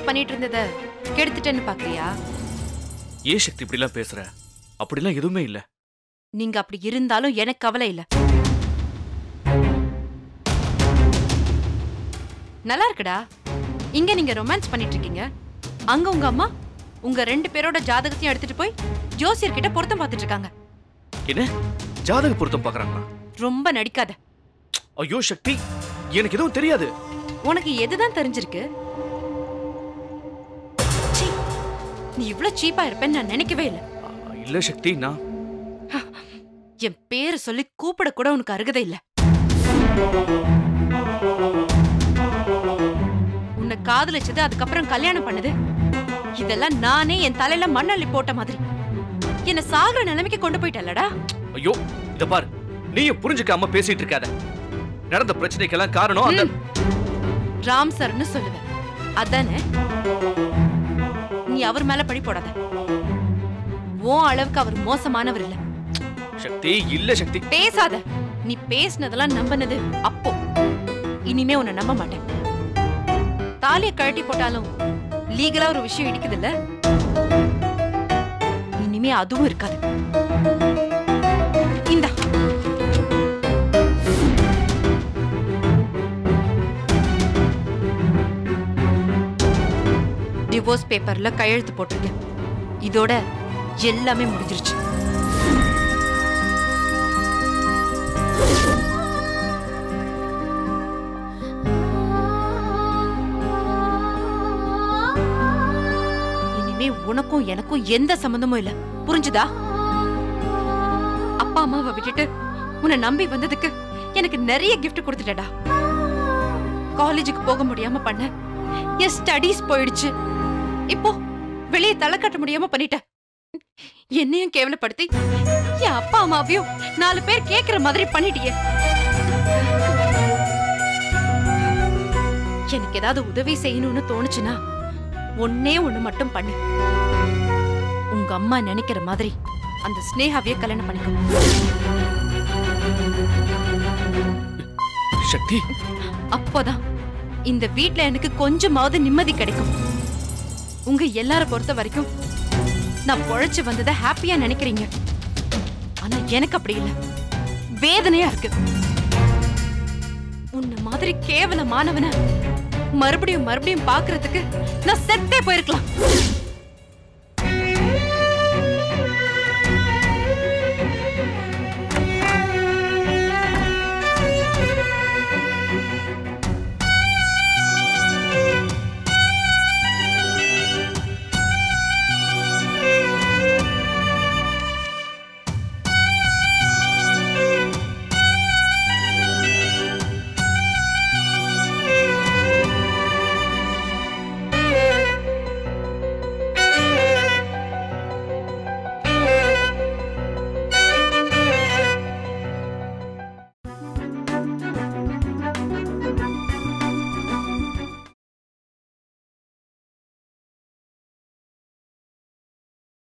பண்ணிட்டு இருந்தத கெடுத்துட்டேன்னு பாக்குறியா ஏன் சக்தி இப்படிலாம் பேசுற அப்படிலாம் எதுவுமே இல்ல நீங்க அப்படி இருந்தாலும் எனக்கு கவலை இல்ல நல்லா இருக்குடா இங்க நீங்க ரொமான்ஸ் பண்ணிட்டு இருக்கீங்க அங்க உங்க அம்மா உங்க ரெண்டு பேரோட ஜாதகத்தையும் எடுத்துட்டு போய் ஜோசியர் கிட்ட பொருத்தம் பார்த்துட்டு இருக்காங்க என்ன ஜாதக பொருத்தம் பாக்குறாங்களா ரொம்ப நடிக்காத ஐயோ சக்தி எனக்கு எதுவும் தெரியாது உனக்கு எதுதான் தெரிஞ்சிருக்கு சீ, நீ இவ்ளோ சீப்பா இருப்பேன்னு நான் நினைக்கவே இல்லை அ, இல்ல சக்தி நான் என் பேரை சொல்லி கூப்பிட கூட உனக்கு அருகதை இல்ல உன்னை காதலிச்சது அதுக்கப்புறம் கல்யாணம் பண்ணது இதெல்லாம் நானே என் தலையில மண்ணள்ளி போட்ட மாதிரி என்ன சாகுற நிலைமைக்கு கொண்டு போயிட்டல்லடா ஐயோ இத பாரு நீயும் புரிஞ்சுக்காம பேசிட்டு இருக்காத நடந்த பிரச்சனைக்கெல்லாம் காரணம் அந்த ம். ராம் சர்னு சொல்லுவேன் அதானே நீ அவர் மேல பழி போடாத உன் அளவுக்கு அவர் மோசமானவர் இல்ல சக்தி இல்ல சக்தி பேசாத நீ பேசினதெல்லாம் நம்பினது அப்போ இனிமே உன்னை நம்ப மாட்டேன் தாலியை கழட்டி போட்டாலும் லீகலா ஒரு விஷயம் இடிக்குது இல்ல இனிமே அதுவும் இருக்காது இந்தா டிவோர்ஸ் பேப்பர்ல கையெழுத்து போட்டிருக்கேன் இதோட எல்லாமே முடிஞ்சிருச்சு இனிமே உனக்கும் எனக்கும் எந்த சம்பந்தமும் இல்ல புரிஞ்சுதா அப்பா அம்மாவை விட்டுட்டு உன்னை நம்பி வந்ததுக்கு எனக்கு நிறைய gift கொடுத்துட்டடா காலேஜுக்கு போக முடியாம பண்ண என் ஸ்டடீஸ் போயிடுச்சு இப்போ வெளியே தலை கட்ட முடியாம பண்ணிட்ட என்னையும் கேவலப்படுத்தி என் அப்பா அம்மாவையும் நாலு பேர் கேக்குற மாதிரி பண்ணிட்டியே எனக்கு ஏதாவது உதவி செய்யணும்னு தோணுச்சுன்னா ஒன்னே ஒண்ணு மட்டும் பண்ணு உங்க அம்மா நினைக்கிற மாதிரி அந்த ஸ்னேகாவையே கல்யாணம் பண்ணிக்கோ சக்தி அப்போதான் இந்த வீட்ல எனக்கு கொஞ்சமாவது நிம்மதி கிடைக்கும் உங்க எல்லார பொறுத்த வரைக்கும் நான் பொழைச்சு வந்ததை ஹாப்பியா நினைக்கிறீங்க ஆனா எனக்கு அப்படி இல்ல வேதனையா இருக்கு உன்ன மாதிரி கேவலமானவன மறுபடியும் மறுபடியும் பாக்குறதுக்கு நான் செத்தே போயிருக்கலாம்